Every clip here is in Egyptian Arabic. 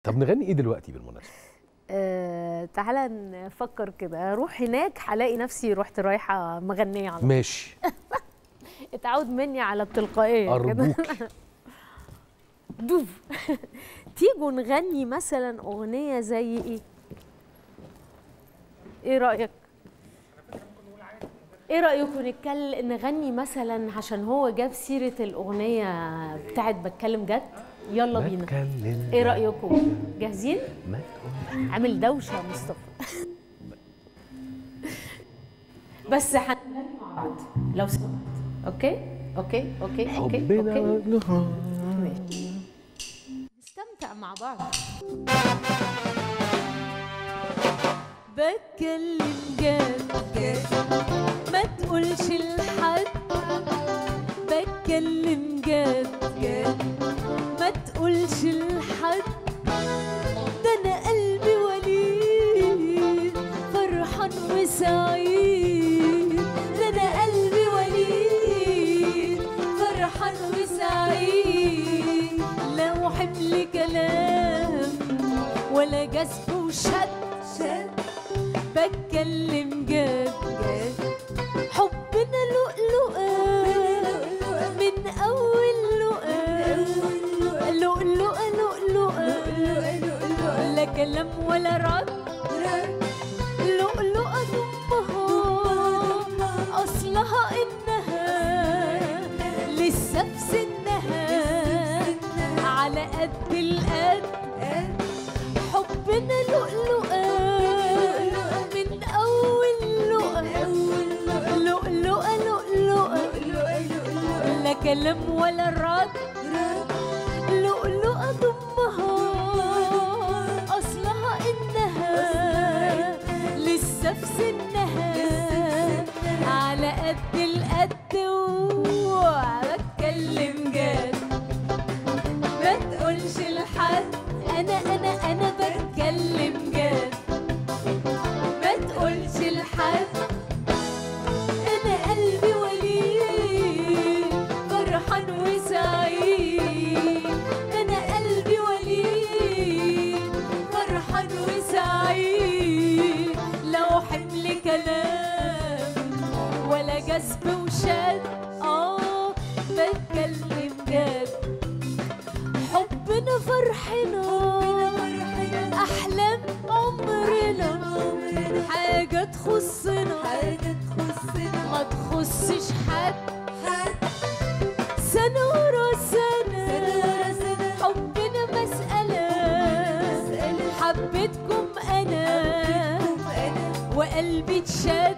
طب نغني ايه دلوقتي بالمناسبه آه تعالى نفكر كده اروح هناك هلاقي نفسي رحت رايحه مغنيه على طول. ماشي اتعود مني على التلقائيه كده ارجوك دوف تيجوا نغني مثلا اغنيه زي ايه ايه رايك ايه رايكم نتكلم نغني مثلا عشان هو جاب سيره الاغنيه بتاعت بتكلم جد يلا ما بينا تكلم ايه رايكم جاهزين ما تقول عامل دوشه يا مصطفى بس هنغني مع بعض لو سمحت اوكي اوكي اوكي اوكي حبنا اوكي نهار ماشي نستمتع مع بعض بتكلم جد ما تقولش لحد بتكلم جد ما تقولش لحد ده انا قلبي وليد فرحان وسعيد ده انا قلبي وليد فرحان وسعيد لو حمل كلام ولا جذب وشد شد بتكلم جد جد حبنا لؤلؤة من أول لؤة لؤلؤة لؤلؤة لا كلام ولا رد لؤلؤة ضمها أصلها إنها لسه في سنها على قد القد حبنا لؤلؤة من أول لؤة لؤلؤة لؤلؤة لا كلام ولا رد لؤلؤة ضمها أصلها إنها لسه في سنها على قد القد وبتكلم جد ما تقولش لحد انا انا انا بتكلم جد ما تقولش لحد انا قلبي وليد فرحان وسعيد انا قلبي وليد فرحان وسعيد لو حمل كلام ولا جذب وشد اه بتكلم جد حبنا فرحنا احلام عمرنا حاجه تخصنا ما تخصش حد سنه ورا سنه حبنا مساله حبيتكم انا وقلبي اتشد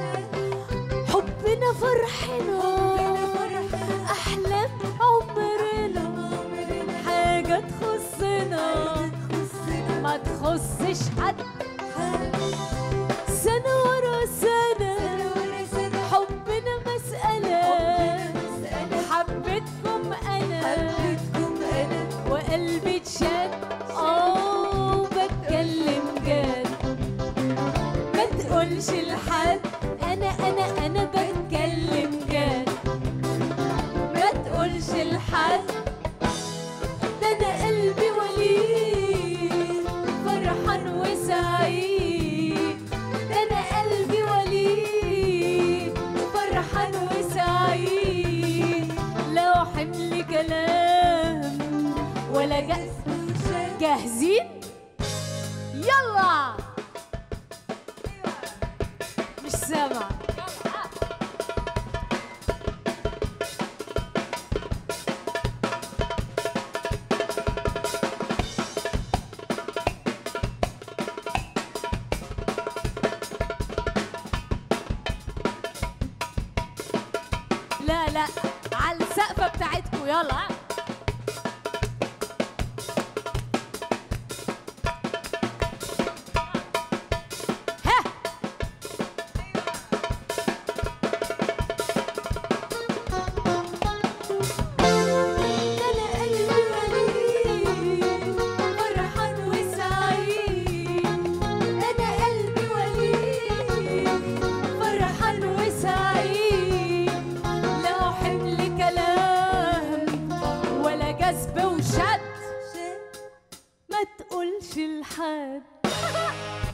حبنا فرحنا احلام عمرنا حاجه تخصنا ما تخصش حد سنه ورا سنه حبنا مساله حبيتكم انا وقلبي اتشد اه بتكلم جد ما تقولش لحد انا انا انا بتكلم جد ما تقولش لحد ده انا قلبي وليد فرحان وسعيد ده انا قلبي وليد فرحان وسعيد لو حمل كلام ولا جأس جاهزين يلا مش سامع لا لا على السقفة بتاعتكم يلا ها أنا قلبي وليد فرحان وسعيد أنا قلبي وليد فرحان وسعيد لو حمل كلام تقولش لحد